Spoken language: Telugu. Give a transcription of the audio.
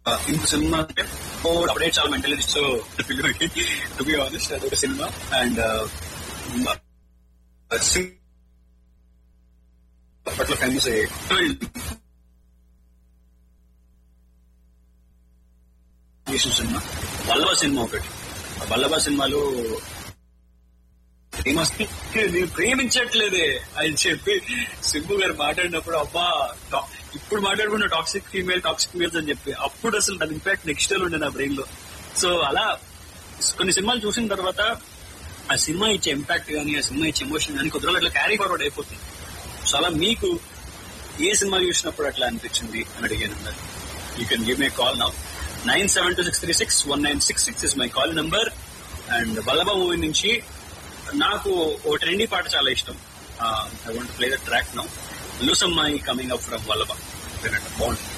ఇంకో సినిమా అంటే ఓ అప్పుడే చాలా మెంటల్ ఇస్తూ పిల్లలకి టు బి ఆనెస్ట్ అదొక సినిమా అండ్ అప్పట్లో ఫేమస్ అయ్యాయి సినిమా వల్లభ సినిమా ఒకటి వల్లభ సినిమాలో ఏమొస్తే నేను ప్రేమించట్లేదే అని చెప్పి సింబు గారు మాట్లాడినప్పుడు అబ్బా టా- ఇప్పుడు మాట్లాడుకున్న టాక్సిక్ ఫీమేల్ టాక్సిక్ ఫీమేల్స్ అని చెప్పి అప్పుడు అసలు దాని ఇంపాక్ట్ నెక్స్ట్ లో ఉండే నా బ్రెయిన్ లో సో అలా కొన్ని సినిమాలు చూసిన తర్వాత ఆ సినిమా ఇచ్చే ఇంపాక్ట్ కానీ ఆ సినిమా ఇచ్చే ఎమోషన్ కానీ కొద్ది రోజులు అట్లా క్యారీ ఫార్వర్డ్ అయిపోతుంది సో అలా మీకు ఏ సినిమా చూసినప్పుడు అట్లా అనిపించింది అని అడిగాను you can give my call now nine seven two six three six one nine six six is my call number and Vallabha movie నుంచి నాకు ఓ ట్రెండీ పాట చాలా ఇష్టం I want play the track now లూసమ్మాయి కమింగ్ అప్ ఫ్రమ్ వల్లభ బాగుంటుంది